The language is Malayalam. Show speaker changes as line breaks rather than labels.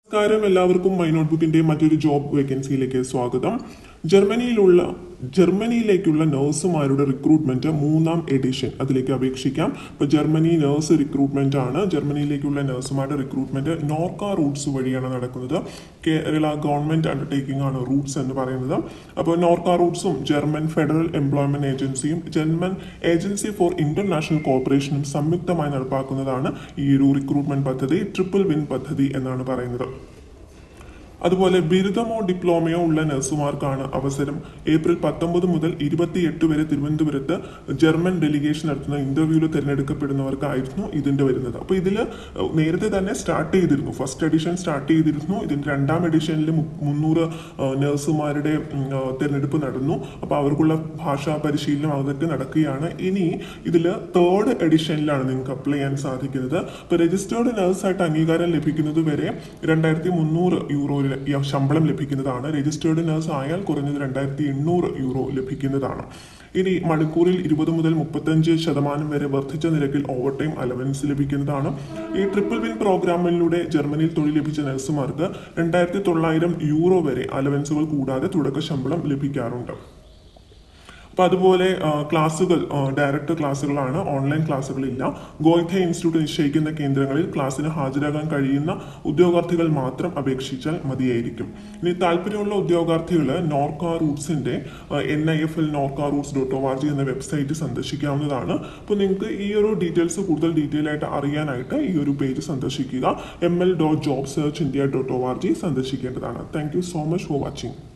നമസ്കാരം എല്ലാവർക്കും മൈ നോട്ട്ബുക്കിന്റെ മറ്റൊരു ജോബ് വേക്കൻസിയിലേക്ക് സ്വാഗതം ജർമ്മനിയിലുള്ള ജർമ്മനിയിലേക്കുള്ള നഴ്സുമാരുടെ റിക്രൂട്ട്മെന്റ് മൂന്നാം എഡിഷൻ അതിലേക്ക് അപേക്ഷിക്കാം ഇപ്പൊ ജർമ്മനി നഴ്സ് റിക്രൂട്ട്മെന്റ് ആണ് ജർമ്മനിയിലേക്കുള്ള നഴ്സുമാരുടെ റിക്രൂട്ട്മെന്റ് നോർക്ക റൂട്ട്സ് വഴിയാണ് നടക്കുന്നത് കേരള ഗവൺമെന്റ് അണ്ടർടേക്കിംഗ് ആണ് റൂട്ട്സ് എന്ന് പറയുന്നത് അപ്പോൾ നോർക്ക റൂട്ട്സും ജർമ്മൻ ഫെഡറൽ എംപ്ലോയ്മെന്റ് ഏജൻസിയും ജർമ്മൻ ഏജൻസി ഫോർ ഇന്റർനാഷണൽ കോർപ്പറേഷനും സംയുക്തമായി നടപ്പാക്കുന്നതാണ് ഈ ഒരു റിക്രൂട്ട്മെന്റ് പദ്ധതി ട്രിപ്പിൾ വിൻ പദ്ധതി എന്നാണ് പറയുന്നത് അതുപോലെ ബിരുദമോ ഡിപ്ലോമയോ ഉള്ള നഴ്സുമാർക്കാണ് അവസരം ഏപ്രിൽ പത്തൊമ്പത് മുതൽ ഇരുപത്തിയെട്ട് വരെ തിരുവനന്തപുരത്ത് ജർമ്മൻ ഡെലിഗേഷൻ നടത്തുന്ന ഇന്റർവ്യൂവിൽ തിരഞ്ഞെടുക്കപ്പെടുന്നവർക്കായിരുന്നു ഇതിന്റെ വരുന്നത് അപ്പോൾ ഇതിൽ നേരത്തെ തന്നെ സ്റ്റാർട്ട് ചെയ്തിരുന്നു ഫസ്റ്റ് എഡിഷൻ സ്റ്റാർട്ട് ചെയ്തിരുന്നു ഇതിന്റെ രണ്ടാം എഡിഷനിൽ മുന്നൂറ് നഴ്സുമാരുടെ ഉം, ആ, തിരഞ്ഞെടുപ്പ് നടന്നു അപ്പോൾ അവർക്കുള്ള ഭാഷാ പരിശീലനം അതൊക്കെ നടക്കുകയാണ് ഇനി ഇതിൽ തേർഡ് എഡിഷനിലാണ് നിങ്ങൾക്ക് അപ്ലൈ ചെയ്യാൻ സാധിക്കുന്നത് ഇപ്പോൾ രജിസ്റ്റേർഡ് നഴ്സായിട്ട് അംഗീകാരം ലഭിക്കുന്നത് വരെ രണ്ടായിരത്തി മുന്നൂറ് യൂറോ ശമ്പളം ലഭിക്കുന്നതാണ് രജിസ്റ്റേർഡ് നഴ്സ് ആയാൽ കുറഞ്ഞത് രണ്ടായിരത്തി എണ്ണൂറ് യൂറോ ലഭിക്കുന്നതാണ് ഇനി മണിക്കൂറിൽ ഇരുപത് മുതൽ മുപ്പത്തഞ്ച് ശതമാനം വരെ വർദ്ധിച്ച നിരക്കിൽ ഓവർ ടൈം അലവൻസ് ലഭിക്കുന്നതാണ് ഈ ട്രിപ്പിൾ വിൻ പ്രോഗ്രാമിലൂടെ ജർമ്മനിയിൽ തൊഴിൽ ലഭിച്ച നഴ്സുമാർക്ക് രണ്ടായിരത്തി തൊള്ളായിരം യൂറോ വരെ അലവൻസുകൾ കൂടാതെ തുടക്ക ശമ്പളം ലഭിക്കാറുണ്ട് അപ്പൊ അതുപോലെ ആ, ക്ലാസ്സുകൾ ആ, ഡയറക്റ്റ് ക്ലാസ്സുകളാണ് ഓൺലൈൻ ക്ലാസ്സുകളില്ല ഗോയിഥ ഇൻസ്റ്റിറ്റ്യൂട്ട് നിശ്ചയിക്കുന്ന കേന്ദ്രങ്ങളിൽ ക്ലാസ്സിന് ഹാജരാകാൻ കഴിയുന്ന ഉദ്യോഗാർത്ഥികൾ മാത്രം അപേക്ഷിച്ചാൽ മതിയായിരിക്കും ഇനി താല്പര്യമുള്ള ഉദ്യോഗാർത്ഥികൾ നോർക്ക റൂട്ട്സിന്റെ N I F L Norka roots dot O R G എന്ന വെബ്സൈറ്റ് സന്ദർശിക്കാവുന്നതാണ് അപ്പോൾ നിങ്ങൾക്ക് ഈ ഒരു ഡീറ്റെയിൽസ് കൂടുതൽ ഡീറ്റെയിൽ ആയിട്ട് അറിയാനായിട്ട് ഈ ഒരു പേജ് സന്ദർശിക്കുക M L dot job search India dot O R G സന്ദർശിക്കേണ്ടതാണ് thank you so much for watching